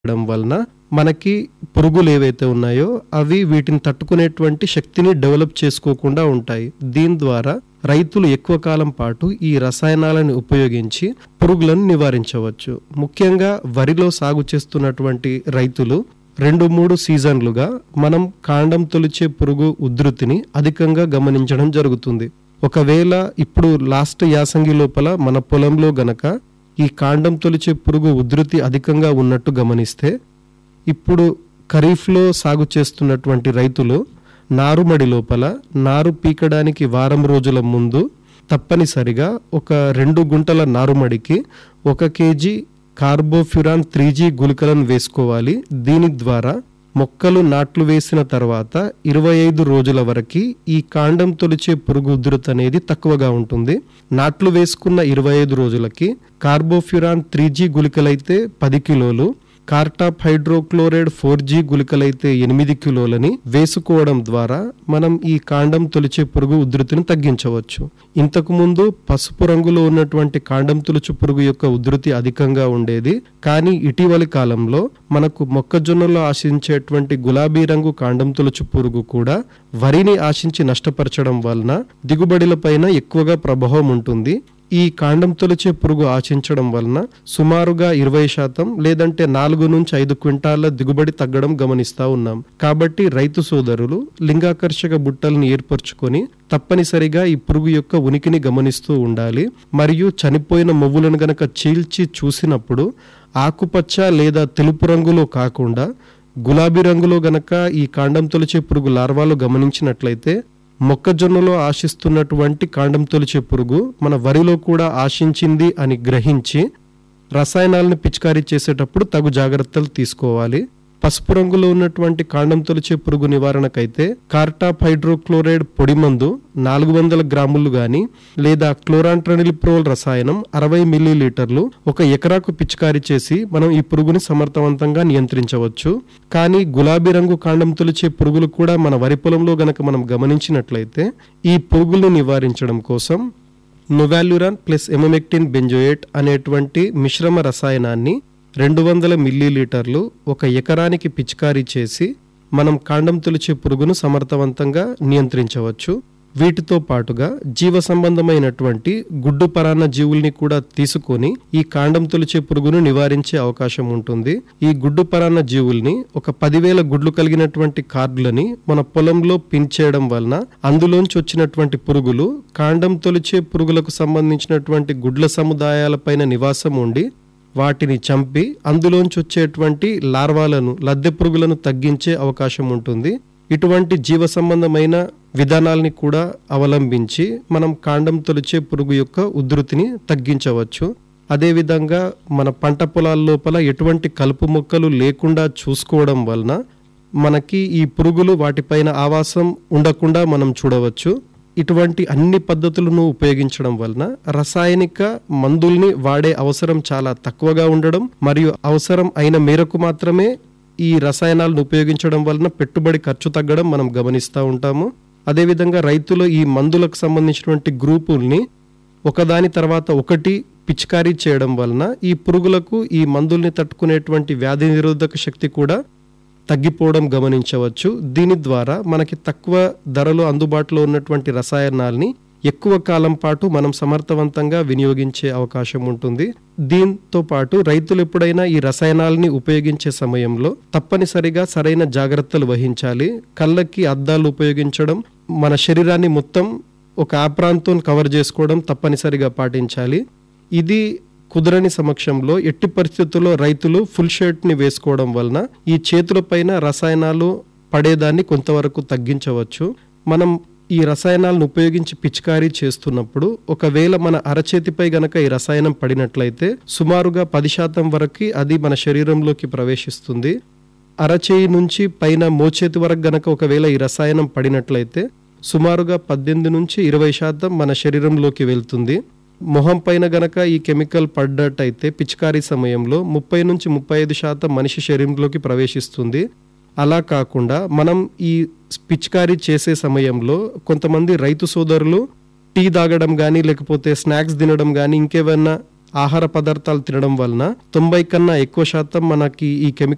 చేయడం వలన మనకి పురుగులు ఏవైతే ఉన్నాయో అవి వీటిని తట్టుకునేటువంటి శక్తిని డెవలప్ చేసుకోకుండా ఉంటాయి దీని ద్వారా రైతులు ఎక్కువ కాలం పాటు ఈ రసాయనాలను ఉపయోగించి పురుగులను నివారించవచ్చు ముఖ్యంగా వరిలో సాగు చేస్తున్నటువంటి రైతులు రెండు మూడు సీజన్లుగా మనం కాండం తొలిచే పురుగు ఉధృతిని అధికంగా గమనించడం జరుగుతుంది ఒకవేళ ఇప్పుడు లాస్ట్ యాసంగి లోపల మన పొలంలో గనక ఈ కాండం తొలిచే పురుగు ఉధృతి అధికంగా ఉన్నట్టు గమనిస్తే ఇప్పుడు ఖరీఫ్లో సాగు చేస్తున్నటువంటి రైతులు నారుమడి లోపల నారు పీకడానికి వారం రోజుల ముందు తప్పనిసరిగా ఒక రెండు గుంటల నారుమడికి ఒక కేజీ కార్బోఫ్యురాన్ త్రీ జీ గుళికలను వేసుకోవాలి దీని ద్వారా మొక్కలు నాట్లు వేసిన తర్వాత ఇరవై ఐదు రోజుల వరకు ఈ కాండం తొలిచే పురుగు ఉధృతి అనేది తక్కువగా ఉంటుంది నాట్లు వేసుకున్న ఇరవై ఐదు రోజులకి కార్బోఫ్యురాన్ త్రీ జీ గుళికలైతే పది కిలోలు కార్టాప్ హైడ్రోక్లోరైడ్ ఫోర్ జీ గుళికలైతే ఎనిమిది కిలోలని వేసుకోవడం ద్వారా మనం ఈ కాండం తొలిచే పురుగు ఉధృతిని తగ్గించవచ్చు ఇంతకు ముందు పసుపు రంగులో ఉన్నటువంటి కాండం తొలుచు పురుగు యొక్క ఉధృతి అధికంగా ఉండేది కానీ ఇటీవలి కాలంలో మనకు మొక్కజొన్నలో ఆశించేటువంటి గులాబీ రంగు కాండం తొలుచు పురుగు కూడా వరిని ఆశించి నష్టపరచడం వలన దిగుబడులపైన ఎక్కువగా ప్రభావం ఉంటుంది ఈ కాండం తొలిచే పురుగు ఆశించడం వలన సుమారుగా ఇరవై శాతం లేదంటే నాలుగు నుంచి ఐదు క్వింటాల దిగుబడి తగ్గడం గమనిస్తా ఉన్నాం కాబట్టి రైతు సోదరులు లింగాకర్షక బుట్టలను ఏర్పరచుకొని తప్పనిసరిగా ఈ పురుగు యొక్క ఉనికిని గమనిస్తూ ఉండాలి మరియు చనిపోయిన మొవ్వులను గనక చీల్చి చూసినప్పుడు ఆకుపచ్చ లేదా తెలుపు రంగులో కాకుండా గులాబీ రంగులో గనక ఈ కాండం తొలిచే పురుగు లార్వాలు గమనించినట్లయితే మొక్కజొన్నలో ఆశిస్తున్నటువంటి కాండం తొలిచే పురుగు మన వరిలో కూడా ఆశించింది అని గ్రహించి రసాయనాలను పిచికారీ చేసేటప్పుడు తగు జాగ్రత్తలు తీసుకోవాలి పసుపు రంగులో ఉన్నటువంటి కాండం తొలిచే పురుగు నివారణకైతే కార్టాప్ హైడ్రోక్లోరైడ్ పొడి మందు నాలుగు వందల గ్రాములు గాని లేదా క్లోరాంట్రనిలిప్రోల్ రసాయనం అరవై మిల్లీ లీటర్లు ఒక ఎకరాకు పిచికారీ చేసి మనం ఈ పురుగుని సమర్థవంతంగా నియంత్రించవచ్చు కానీ గులాబీ రంగు కాండం తొలిచే పురుగులు కూడా మన వరి పొలంలో గనక మనం గమనించినట్లయితే ఈ పురుగులను నివారించడం కోసం నొవాల్యురాన్ ప్లస్ ఎమమెక్టిన్ బెంజోయేట్ అనేటువంటి మిశ్రమ రసాయనాన్ని రెండు వందల మిల్లీలీటర్లు ఒక ఎకరానికి పిచికారీ చేసి మనం కాండం తొలిచే పురుగును సమర్థవంతంగా నియంత్రించవచ్చు వీటితో పాటుగా జీవ సంబంధమైనటువంటి గుడ్డు పరాన్న జీవుల్ని కూడా తీసుకొని ఈ కాండం తొలిచే పురుగును నివారించే అవకాశం ఉంటుంది ఈ గుడ్డు పరాన్న జీవుల్ని ఒక పదివేల గుడ్లు కలిగినటువంటి కార్డులని మన పొలంలో పిన్ చేయడం వలన అందులోంచి వచ్చినటువంటి పురుగులు కాండం తొలిచే పురుగులకు సంబంధించినటువంటి గుడ్ల సముదాయాలపైన నివాసం ఉండి వాటిని చంపి అందులోంచి వచ్చేటువంటి లార్వాలను లద్దె పురుగులను తగ్గించే అవకాశం ఉంటుంది ఇటువంటి జీవ సంబంధమైన విధానాల్ని కూడా అవలంబించి మనం కాండం తొలిచే పురుగు యొక్క ఉధృతిని తగ్గించవచ్చు అదేవిధంగా మన పంట పొలాల లోపల ఎటువంటి కలుపు మొక్కలు లేకుండా చూసుకోవడం వలన మనకి ఈ పురుగులు వాటిపైన ఆవాసం ఉండకుండా మనం చూడవచ్చు ఇటువంటి అన్ని పద్ధతులను ఉపయోగించడం వలన రసాయనిక మందుల్ని వాడే అవసరం చాలా తక్కువగా ఉండడం మరియు అవసరం అయిన మేరకు మాత్రమే ఈ రసాయనాలను ఉపయోగించడం వలన పెట్టుబడి ఖర్చు తగ్గడం మనం గమనిస్తూ ఉంటాము అదేవిధంగా రైతులు ఈ మందులకు సంబంధించినటువంటి గ్రూపుల్ని ఒకదాని తర్వాత ఒకటి పిచికారీ చేయడం వలన ఈ పురుగులకు ఈ మందుల్ని తట్టుకునేటువంటి వ్యాధి నిరోధక శక్తి కూడా తగ్గిపోవడం గమనించవచ్చు దీని ద్వారా మనకి తక్కువ ధరలో అందుబాటులో ఉన్నటువంటి రసాయనాల్ని ఎక్కువ కాలం పాటు మనం సమర్థవంతంగా వినియోగించే అవకాశం ఉంటుంది దీంతో పాటు రైతులు ఎప్పుడైనా ఈ రసాయనాలని ఉపయోగించే సమయంలో తప్పనిసరిగా సరైన జాగ్రత్తలు వహించాలి కళ్ళకి అద్దాలు ఉపయోగించడం మన శరీరాన్ని మొత్తం ఒక ఆప్రాంతం కవర్ చేసుకోవడం తప్పనిసరిగా పాటించాలి ఇది కుదరని సమక్షంలో ఎట్టి పరిస్థితుల్లో రైతులు ఫుల్ షర్ట్ ని వేసుకోవడం వలన ఈ చేతులపైన రసాయనాలు పడేదాన్ని కొంతవరకు తగ్గించవచ్చు మనం ఈ రసాయనాలను ఉపయోగించి పిచికారీ చేస్తున్నప్పుడు ఒకవేళ మన అరచేతిపై గనక ఈ రసాయనం పడినట్లయితే సుమారుగా పది శాతం వరకు అది మన శరీరంలోకి ప్రవేశిస్తుంది అరచేయి నుంచి పైన మోచేతి వరకు గనక ఒకవేళ ఈ రసాయనం పడినట్లయితే సుమారుగా పద్దెనిమిది నుంచి ఇరవై శాతం మన శరీరంలోకి వెళ్తుంది మొహం పైన గనక ఈ కెమికల్ పడ్డట్టయితే పిచికారీ సమయంలో ముప్పై నుంచి ముప్పై ఐదు శాతం మనిషి శరీరంలోకి ప్రవేశిస్తుంది అలా కాకుండా మనం ఈ పిచికారీ చేసే సమయంలో కొంతమంది రైతు సోదరులు టీ తాగడం కానీ లేకపోతే స్నాక్స్ తినడం కానీ ఇంకేమైనా ఆహార పదార్థాలు తినడం వలన తొంభై కన్నా ఎక్కువ శాతం మనకి ఈ కెమికల్